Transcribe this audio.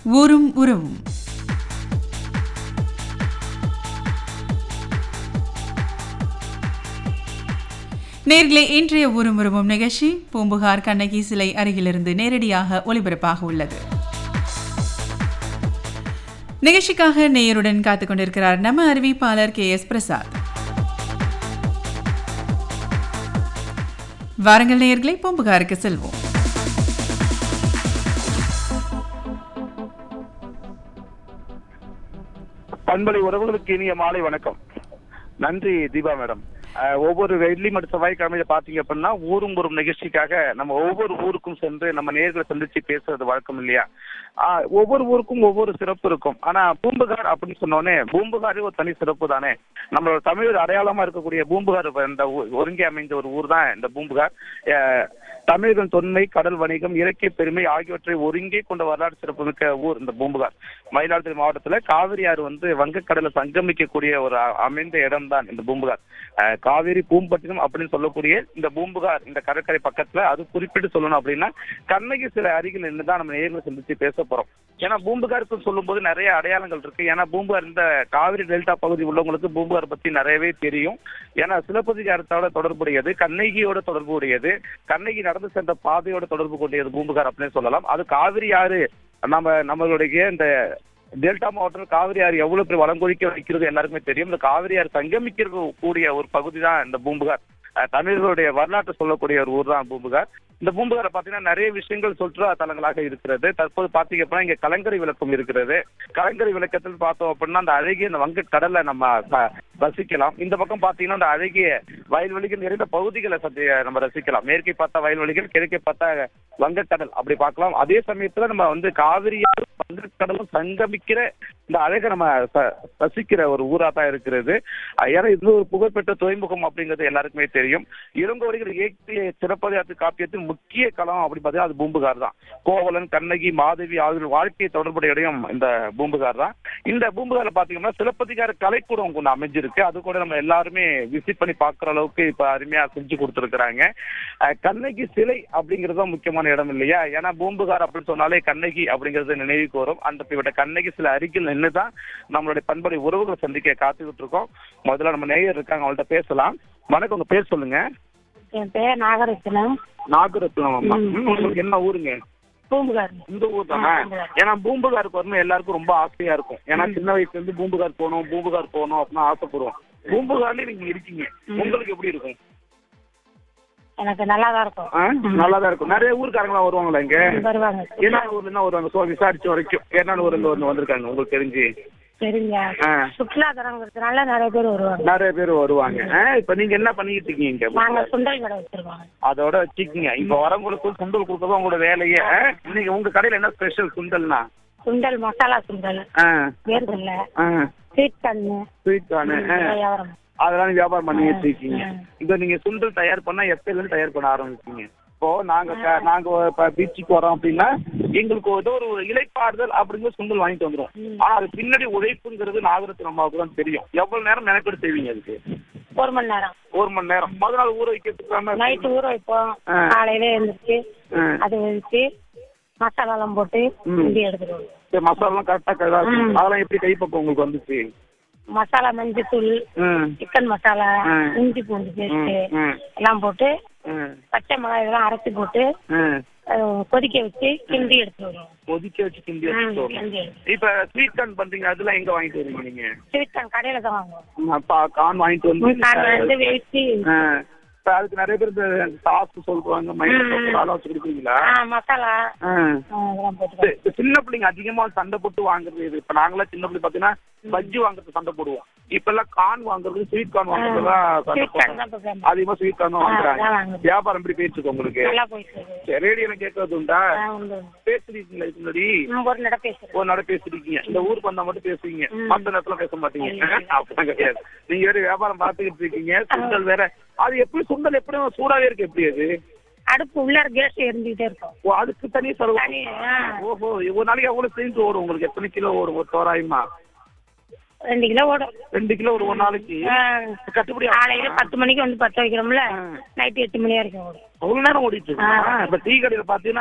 ஊரும் உறவும் நேர்களே இன்றைய ஊரும் உறவும் நிகழ்ச்சி பூம்புகார் கண்ணகி சிலை அருகிலிருந்து நேரடியாக ஒளிபரப்பாக உள்ளது நிகழ்ச்சிக்காக நேயருடன் காத்துக் கொண்டிருக்கிறார் நம்ம அறிவிப்பாளர் கே எஸ் பிரசாத் வாருங்கள் நேயர்களை பூம்புகாருக்கு செல்வோம் பண்பலை உறவுகளுக்கு இனிய மாலை வணக்கம் நன்றி தீபா மேடம் அஹ், ஒவ்வொரு வெள்ளி மற்றும் செவ்வாய்க்கிழமையில பாத்தீங்க அப்படின்னா ஊரும் ஊரும் நிகழ்ச்சிக்காக நம்ம ஒவ்வொரு ஊருக்கும் சென்று நம்ம நேர்களை சந்திச்சு பேசுறது வழக்கம் இல்லையா ஆஹ், ஒவ்வொரு ஊருக்கும் ஒவ்வொரு சிறப்பு இருக்கும் ஆனா பூம்புகார் அப்படின்னு சொன்னோடனே பூம்புகாரே ஒரு தனி சிறப்பு தானே நம்மளோட தமிழ் அடையாளமா இருக்கக்கூடிய பூம்புகார் இந்த ஊ- ஒருங்கே அமைந்த ஒரு ஊர் தான் இந்த பூம்புகார் அஹ், தமிழர்கள் தொன்மை கடல் வணிகம் இலக்கிய பெருமை ஆகியவற்றை ஒருங்கே கொண்ட வரலாற்று சிறப்புமிக்க ஊர் இந்த பூம்புகார் மயிலாடுதுறை மாவட்டத்துல காவிரி ஆறு வந்து வங்கக்கடல சங்கமிக்கக்கூடிய ஒரு அ- அமைந்த இடம் தான் இந்த பூம்புகார் அஹ், காவிரி பூம்பட்டினம் அப்படின்னு சொல்லக்கூடிய இந்த பூம்புகார் இந்த கடற்கரை பக்கத்துல அது குறிப்பிட்டு சொல்லணும் அப்படின்னா கண்ணகி சில அருகில் நின்று தான் நம்ம நேரில் சந்திச்சு பேச போறோம் ஏன்னா பூம்புகாருக்கு சொல்லும்போது நிறைய அடையாளங்கள் இருக்கு ஏன்னா பூம்புகார் இந்த காவிரி டெல்டா பகுதி உள்ளவங்களுக்கு பூம்புகார் பத்தி நிறையவே தெரியும் ஏன்னா சிலப்பதிகாரத்தோட தொடர்புடையது கண்ணகியோட தொடர்புடையது கண்ணகி நடந்து சென்ற பாதையோட தொடர்பு கொண்டது பூம்புகார் அப்படின்னு சொல்லலாம் அது காவிரி ஆறு நம்ம நம்மளுடைய இந்த டெல்டா மாவட்டத்தில் காவிரி ஆறு எவ்வளவு பெரிய வளங்கொழிக்க வைக்கிறது எல்லாருக்குமே தெரியும் இந்த காவிரி ஆறு சங்கமிக்கிறது கூடிய ஒரு பகுதி தான் இந்த பூம்புகார் அஹ் தமிழர்களுடைய வரலாற்று சொல்லக்கூடிய ஒரு ஊர் தான் பூம்புகார் இந்த பூம்புகாரை பாத்தீங்கன்னா நிறைய விஷயங்கள் சுற்றுலா தலங்களாக இருக்கிறது தற்போது பாத்தீங்க அப்படின்னா இங்க கலங்கரை விளக்கம் இருக்கிறது கலங்கரை விளக்கத்தில் பார்த்தோம் அப்படின்னா அந்த அழகிய இந்த வங்க கடலை நம்ம க- ரசிக்கலாம் இந்த பக்கம் பாத்தீங்கன்னா அந்த அழகிய வயல்வெளிகள் நிறைந்த பகுதிகளை சத்தி நம்ம ரசிக்கலாம் மேற்கே பார்த்தா வயல்வெளிகள் கிழக்கே பார்த்தா வங்கக்கடல் அப்படி பார்க்கலாம் அதே சமயத்துல நம்ம வந்து காவிரியாலும் வங்கக்கடலும் சங்கமிக்கிற இந்த அழகை நம்ம ச- ரசிக்கிற ஒரு ஊரா தான் இருக்கிறது அஹ் ஏன்னா இது ஒரு புகழ்பெற்ற துறைமுகம் அப்படிங்கிறது எல்லாருக்குமே தெரியும் இளங்கோடிகள் இயக்கிய சிறப்பதிகாரத்து காப்பியத்தின் முக்கிய களம் அப்படி பார்த்தீங்கன்னா அது பூம்புகார் தான் கோவலன் கண்ணகி மாதவி ஆகியோர் வாழ்க்கையை தொடர்புடைய இடம் இந்த பூம்புகார் தான் இந்த பூம்புகார்ல பாத்தீங்கன்னா சிலப்பதிகார கலைக்கூடம் ஒன்று அமைஞ்சிருக்கு அது கூட நம்ம எல்லாருமே விசிட் பண்ணி பார்க்குற அளவுக்கு இப்ப அருமையா செஞ்சு கொடுத்துருக்குறாங்க அஹ் கண்ணகி சிலை அப்படிங்கிறது தான் முக்கியமான இடம் இல்லையா ஏன்னா பூம்புகார் அப்படின்னு சொன்னாலே கண்ணகி அப்படிங்கிறது நினைவுக்கு வரும் அந்த இப்படிப்பட்ட கண்ணகி சிலை அருகில் நின்று தான் நம்மளுடைய பண்புடைய உறவுகளை சந்திக்க காத்துக்கிட்டு இருக்கோம் முதல்ல நம்ம நேயர் இருக்காங்க அவங்கள்ட்ட பேசலாம் வணக்கம் உங்க பேர் சொல்லுங்க என் பேர் நாகரத்னம் நாகரத்னம் அம்மா ம். ம், உங்களுக்கு என்ன ஊருங்க பூம்புகார் இந்த ஊர் தானே ஆ, பூம்புகார். ஏன்னா பூம்புகாருக்கு வரணும் எல்லாருக்கும் ரொம்ப ஆசையா இருக்கும் ஏன்னா சின்ன வயசுல இருந்து பூம்புகார் போகணும் பூம்புகார் போகணும் அப்படின்னு ஆசைப்படுவோம் பூம்புகார்லயே நீங்க இருக்கீங்க உங்களுக்கு எப்படி இருக்கும் எனக்கு நல்லா தான் இருக்கும் ஆ? நல்லாதான் இருக்கும் நிறைய ஊர்க்காரங்களாம் வருவாங்களா இங்க வருவாங்க என்ன ஊர்ல இருந்து வருவாங்க சோ விசாரிச்ச வரைக்கும் என்ன ஊர்ல இருந்து வந்து வந்திருக்காங்க உங்களுக்கு தெரிஞ்சு சரிங்க ஆ. சுற்றுலா தரங்கிறதுனால நிறைய பேர் வருவாங்க நிறைய பேர் வருவாங்க ஆ, இப்ப நீங்க என்ன பண்ணிட்டு இருக்கீங்க இங்க நாங்க சுண்டல் கடை வச்சிருக்கோம் அதோட வச்சுக்கீங்க இப்ப வரவங்களுக்கு சுண்டல் கொடுக்கறது உங்களோட வேலையே ஆ? இன்னைக்கு உங்க கடையில என்ன ஸ்பெஷல் சுண்டல்னா சுண்டல் மசாலா சுண்டல் ஆ வேர்கல்ல ஆ ஸ்வீட் கண்ணு ஸ்வீட் கார்னு ஆ வியாபாரம் அதெல்லாம் நீங்க வியாபாரம் பண்ணி வச்சிருக்கீங்க ம். இப்போ நீங்க சுண்டல் தயார் பண்ணா எப்பல இருந்து தயார் பண்ண ஆரம்பிச்சீங்க இப்போ நாங்க க- நாங்க இப்ப பீச்சுக்கு வரோம் அப்படின்னா எங்களுக்கு ஏதோ ஒரு இலைப்பாறுதல் அப்படிங்கிற சுண்டல் வாங்கிட்டு வந்துரும் ம். ஆனா அது பின்னாடி உழைப்புங்கிறது நாகரத்தின அம்மாவுக்கு தான் தெரியும் எவ்வளவு நேரம் மெனக்கெடு செய்வீங்க அதுக்கு ஒரு மணி நேரம் ஒரு மணி நேரம் முதல் நாள் ஊற வைக்கிறதுக்கு நைட்டு ஊற வைப்போம் ஆ. காலையில எழுந்திரிச்சு ஆ. அதை வச்சு மசாலாலாம் போட்டு ம். இண்டி எடுத்துருவோம் சரி, மசாலாலாம் கரெக்டா கரெக்டா ம். அதெல்லாம் எப்படி கைப்பக்கம் உங்களுக்கு வந்துச்சு மசாலா மஞ்சத்தூள் ம் சிக்கன் மசாலா ஆ. இஞ்சி பூண்டு ம், பேஸ்ட் ம், எல்லாம் போட்டு ம், பச்சை மிளகாய் இதெல்லாம் அரைச்சி போட்டு ம். அஹ், கொதிக்க வச்சு கிண்டி எடுத்துட்டு வருவோம் கொதிக்க வச்சு கிண்டி ம், வச்சுட்டு வரணும். கிண்டி எடுத்து இப்ப ஸ்வீட் கார்ன் பண்றீங்க அதெல்லாம் எங்க வாங்கிட்டு வரீங்க நீங்க ஸ்வீட் கார்ன் கடையில தான் வாங்குவோம் அப்பா கார்ன் வாங்கிட்டு வந்து கார்ன் வந்து வேஸ்டி ஆ. இப்ப அதுக்கு நிறைய பேர் இந்த சாஸ் சொல்றாங்க மைனஸ் ம். சாஸ் அதெல்லாம் வச்சு கொடுக்குறீங்களா மசாலா ஆ. ஆ, இதெல்லாம் போட்டு சரி, இப்ப சின்ன பிள்ளைங்க அதிகமா சண்டை போட்டு வாங்குறது இது இப்ப நாங்களாம் சின்ன பிள்ளை பாத்தீங்கன்னா பஜ்ஜி வாங்குறது சண்டை போடுவோம் இப்ப எல்லாம் கார்ன் வாங்குறது ஸ்வீட் கார்ன் வாங்குறது தான் சண்டை ஸ்வீட் கார்ன் தான் போடுவோம் இப்போ famous. அதிகமா ஸ்வீட் கார்ன் ஆ, வாங்குறாங்க அதான் வாங்குது. வியாபாரம் எப்படி போயிட்டு இருக்கு உங்களுக்கு நல்லா போயிட்டு இருக்கு. சரி, ரேடியோல கேட்கறது உண்டா ஆ, உண்டு, உண்டு. பேசுறீங்களா இதுக்கு முன்னாடி ம், ஒரு நட பேசுறேன் ஒரு நட பேசிருக்கீங்க இந்த ஊருக்கு வந்தா மட்டும் பேசுவீங்க ம். மத்த நேரத்துல பேச மாட்டீங்க இல்ல. அப்படிலாம் கிடையாது நீங்க வேற வியாபாரம் பார்த்துக்கிட்டு இருக்கீங்க சுண்டல் வேற அது எப்படி சுண்டல் எப்படி சூடாவே இருக்கு எப்படி அது அடுப்பு உள்ளார கேஸ் எரிஞ்சுக்கிட்டே இருக்கும் ஓ அதுக்கு தனி செலவு தனி, ஆ. ஓஹோ ஒரு நாளைக்கு எவ்வளவு சிலிண்டர் ஓடும் உங்களுக்கு எத்தனை கிலோ ஓடும் ஒரு தோராயமா ரெண்டு கிலோ ஓடும் ரெண்டு கிலோ ஒரு ஒரு நாளைக்கு ஆ. கட்டுப்படி காலையில பத்து மணிக்கு வந்து பத்து வைக்கிறோம்ல ஆ. நைட்டு எட்டு மணி வரைக்கும் ஓடும் அவ்வளவு நேரம் ஓடிட்டு இருக்கு ஆ. இப்ப டீ கடையில பாத்தீங்கன்னா